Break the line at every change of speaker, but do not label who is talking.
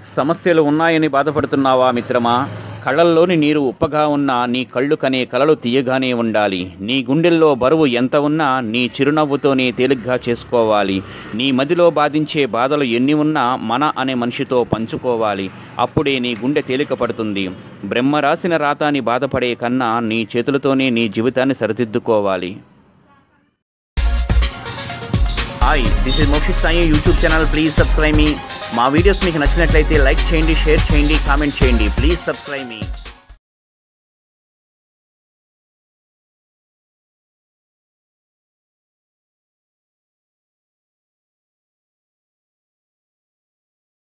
సమస్యలు ఉన్నాయని బాధపడుతున్నావా మిత్రమా కళ్ళల్లోని నీరు ఉప్పగా ఉన్నా నీ కళ్ళు కనే కలలు తీయగానే ఉండాలి నీ గుండెల్లో బరువు ఎంత ఉన్నా నీ చిరునవ్వుతోనే తేలిగ్గా చేసుకోవాలి నీ మదిలో బాధించే బాధలు ఎన్ని ఉన్నా మన అనే మనిషితో పంచుకోవాలి అప్పుడే నీ గుండె తేలిక పడుతుంది బ్రహ్మ రాసిన రాతాని బాధపడే కన్నా నీ చేతులతోనే నీ జీవితాన్ని సరిదిద్దుకోవాలి hi this is Mokshith Sai YouTube channel please subscribe మీ మా వీడియోస్ మీకు నచ్చినట్లయితే లైక్ చేయండి షేర్ చేయండి కామెంట్ చేయండి ప్లీజ్ సబ్స్క్రైబ్ మీ